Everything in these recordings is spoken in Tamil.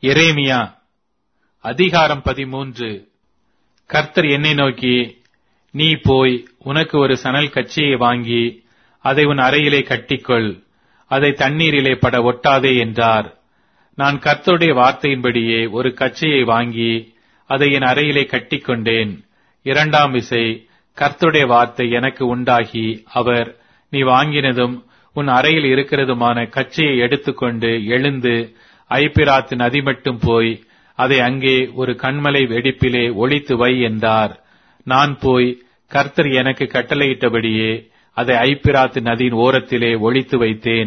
எரேமியா அதிகாரம் பதிமூன்று கர்த்தர் என்னை நோக்கி நீ போய் உனக்கு ஒரு சணல் கச்சியை வாங்கி அதை உன் அறையிலே கட்டிக்கொள் அதை தண்ணீரிலே பட ஒட்டாதே என்றார் நான் கர்த்தருடைய வார்த்தையின்படியே ஒரு கச்சையை வாங்கி அதை என் அறையிலே கட்டிக்கொண்டேன் இரண்டாம் விசை கர்த்தருடைய வார்த்தை எனக்கு உண்டாகி அவர் நீ வாங்கினதும் உன் அறையில் இருக்கிறதுமான கச்சையை எடுத்துக்கொண்டு எழுந்து ஐப்பிராத்து நதி மட்டும் போய் அதை அங்கே ஒரு கண்மலை வெடிப்பிலே ஒளித்து வை என்றார் நான் போய் கர்த்தர் எனக்கு கட்டளையிட்டபடியே அதை ஐப்பிராத்து நதியின் ஓரத்திலே ஒளித்து வைத்தேன்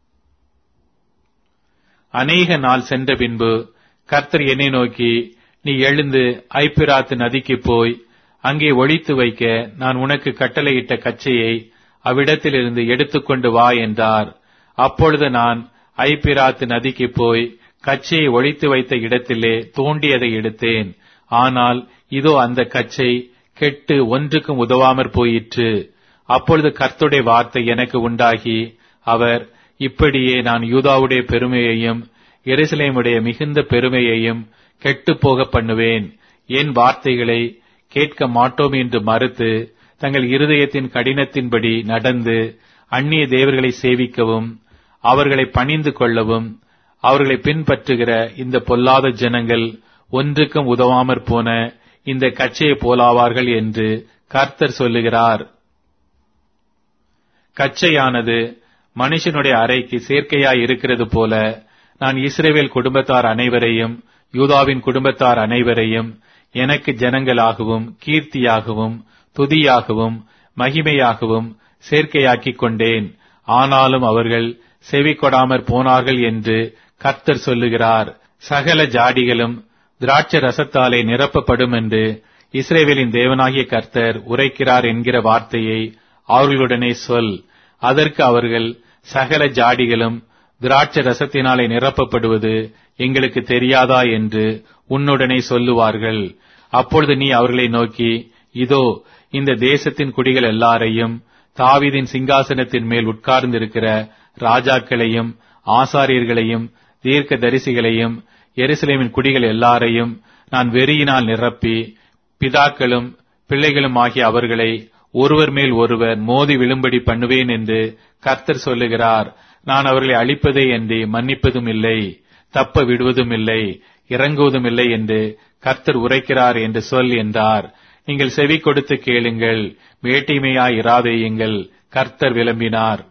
அநேக நாள் சென்ற பின்பு கர்த்தர் என்னை நோக்கி நீ எழுந்து ஐப்பிராத்து நதிக்கு போய் அங்கே ஒளித்து வைக்க நான் உனக்கு கட்டளையிட்ட கச்சையை அவ்விடத்திலிருந்து எடுத்துக்கொண்டு வா என்றார் அப்பொழுது நான் ஐப்பிராத்து நதிக்கு போய் கச்சையை ஒளித்து வைத்த இடத்திலே தோண்டியதை எடுத்தேன் ஆனால் இதோ அந்த கச்சை கெட்டு ஒன்றுக்கும் உதவாமற் போயிற்று அப்பொழுது கர்த்துடைய வார்த்தை எனக்கு உண்டாகி அவர் இப்படியே நான் யூதாவுடைய பெருமையையும் எருசலேமுடைய மிகுந்த பெருமையையும் கெட்டுப் போக பண்ணுவேன் என் வார்த்தைகளை கேட்க மாட்டோம் என்று மறுத்து தங்கள் இருதயத்தின் கடினத்தின்படி நடந்து அந்நிய தேவர்களை சேவிக்கவும் அவர்களை பணிந்து கொள்ளவும் அவர்களை பின்பற்றுகிற இந்த பொல்லாத ஜனங்கள் ஒன்றுக்கும் உதவாமற் போன இந்த கச்சையை போலாவார்கள் என்று கர்த்தர் சொல்லுகிறார் கச்சையானது மனுஷனுடைய அறைக்கு சேர்க்கையாய் இருக்கிறது போல நான் இஸ்ரேவேல் குடும்பத்தார் அனைவரையும் யூதாவின் குடும்பத்தார் அனைவரையும் எனக்கு ஜனங்களாகவும் கீர்த்தியாகவும் துதியாகவும் மகிமையாகவும் சேர்க்கையாக்கிக் கொண்டேன் ஆனாலும் அவர்கள் செவி கொடாமற் போனார்கள் என்று கர்த்தர் சொல்லுகிறார் சகல ஜாடிகளும் திராட்ச ரசத்தாலே நிரப்பப்படும் என்று இஸ்ரேவேலின் தேவனாகிய கர்த்தர் உரைக்கிறார் என்கிற வார்த்தையை அவர்களுடனே சொல் அதற்கு அவர்கள் சகல ஜாடிகளும் திராட்ச ரசத்தினாலே நிரப்பப்படுவது எங்களுக்கு தெரியாதா என்று உன்னுடனே சொல்லுவார்கள் அப்பொழுது நீ அவர்களை நோக்கி இதோ இந்த தேசத்தின் குடிகள் எல்லாரையும் தாவீதின் சிங்காசனத்தின் மேல் உட்கார்ந்திருக்கிற ராஜாக்களையும் ஆசாரியர்களையும் தீர்க்க தரிசிகளையும் எருசலேமின் குடிகள் எல்லாரையும் நான் வெறியினால் நிரப்பி பிதாக்களும் பிள்ளைகளும் ஆகிய அவர்களை ஒருவர் மேல் ஒருவர் மோதி விழும்படி பண்ணுவேன் என்று கர்த்தர் சொல்லுகிறார் நான் அவர்களை அழிப்பதே என்று மன்னிப்பதும் இல்லை தப்ப விடுவதும் இல்லை இறங்குவதும் இல்லை என்று கர்த்தர் உரைக்கிறார் என்று சொல் என்றார் நீங்கள் செவி கொடுத்து கேளுங்கள் வேட்டிமையாய் இராதேயுங்கள் கர்த்தர் விளம்பினார்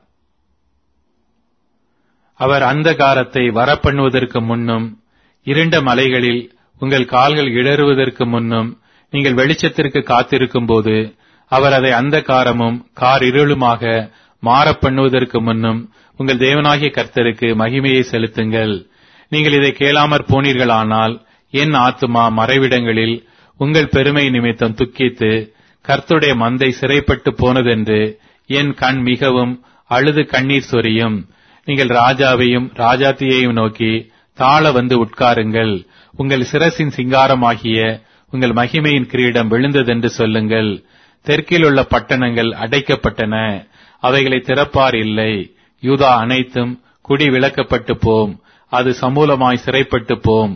அவர் அந்தகாரத்தை வரப்பண்ணுவதற்கு முன்னும் இருண்ட மலைகளில் உங்கள் கால்கள் இடறுவதற்கு முன்னும் நீங்கள் வெளிச்சத்திற்கு காத்திருக்கும் போது அவர் அதை அந்தகாரமும் கார் இருளுமாக மாறப் பண்ணுவதற்கு முன்னும் உங்கள் தேவனாகிய கர்த்தருக்கு மகிமையை செலுத்துங்கள் நீங்கள் இதை கேளாமற் போனீர்களானால் என் ஆத்துமா மறைவிடங்களில் உங்கள் பெருமை நிமித்தம் துக்கித்து கர்த்தருடைய மந்தை சிறைப்பட்டு போனதென்று என் கண் மிகவும் அழுது கண்ணீர் சொரியும் நீங்கள் ராஜாவையும் ராஜாத்தியையும் நோக்கி தாழ வந்து உட்காருங்கள் உங்கள் சிரசின் சிங்காரமாகிய உங்கள் மகிமையின் கிரீடம் விழுந்ததென்று சொல்லுங்கள் தெற்கில் உள்ள பட்டணங்கள் அடைக்கப்பட்டன அவைகளை திறப்பார் இல்லை யூதா அனைத்தும் குடி விளக்கப்பட்டு போம் அது சமூலமாய் சிறைப்பட்டு போம்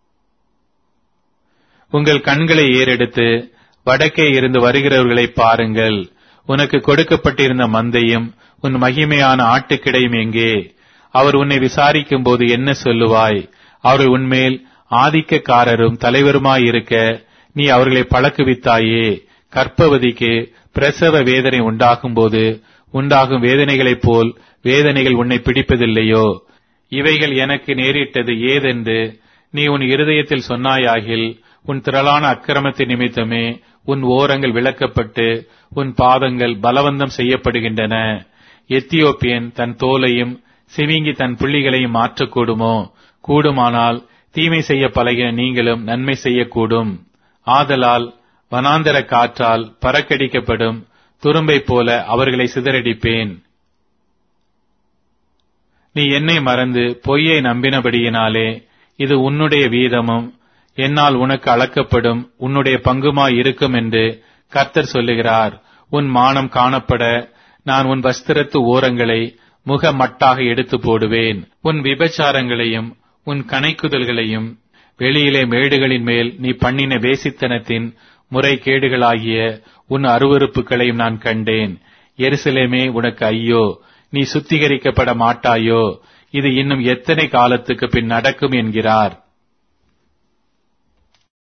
உங்கள் கண்களை ஏறெடுத்து வடக்கே இருந்து வருகிறவர்களை பாருங்கள் உனக்கு கொடுக்கப்பட்டிருந்த மந்தையும் உன் மகிமையான ஆட்டுக்கிடையும் எங்கே அவர் உன்னை விசாரிக்கும் போது என்ன சொல்லுவாய் அவர்கள் உன்மேல் ஆதிக்கக்காரரும் தலைவருமாயிருக்க நீ அவர்களை பழக்குவித்தாயே கற்பவதிக்கு பிரசவ வேதனை உண்டாகும் போது உண்டாகும் வேதனைகளைப் போல் வேதனைகள் உன்னை பிடிப்பதில்லையோ இவைகள் எனக்கு நேரிட்டது ஏதென்று நீ உன் இருதயத்தில் சொன்னாயாகில் உன் திரளான அக்கிரமத்தின் நிமித்தமே உன் ஓரங்கள் விளக்கப்பட்டு உன் பாதங்கள் பலவந்தம் செய்யப்படுகின்றன எத்தியோப்பியன் தன் தோலையும் சிவிங்கி தன் புள்ளிகளையும் மாற்றக்கூடுமோ கூடுமானால் தீமை செய்ய பழகின நீங்களும் நன்மை செய்யக்கூடும் ஆதலால் வனாந்தர காற்றால் பறக்கடிக்கப்படும் துரும்பை போல அவர்களை சிதறடிப்பேன் நீ என்னை மறந்து பொய்யை நம்பினபடியினாலே இது உன்னுடைய வீதமும் என்னால் உனக்கு அளக்கப்படும் உன்னுடைய பங்குமாய் இருக்கும் என்று கர்த்தர் சொல்லுகிறார் உன் மானம் காணப்பட நான் உன் வஸ்திரத்து ஓரங்களை முகமட்டாக எடுத்து போடுவேன் உன் விபச்சாரங்களையும் உன் கணைக்குதல்களையும் வெளியிலே மேடுகளின் மேல் நீ பண்ணின வேசித்தனத்தின் முறைகேடுகளாகிய உன் அருவருப்புகளையும் நான் கண்டேன் எருசலேமே உனக்கு ஐயோ நீ சுத்திகரிக்கப்பட மாட்டாயோ இது இன்னும் எத்தனை காலத்துக்கு பின் நடக்கும் என்கிறார்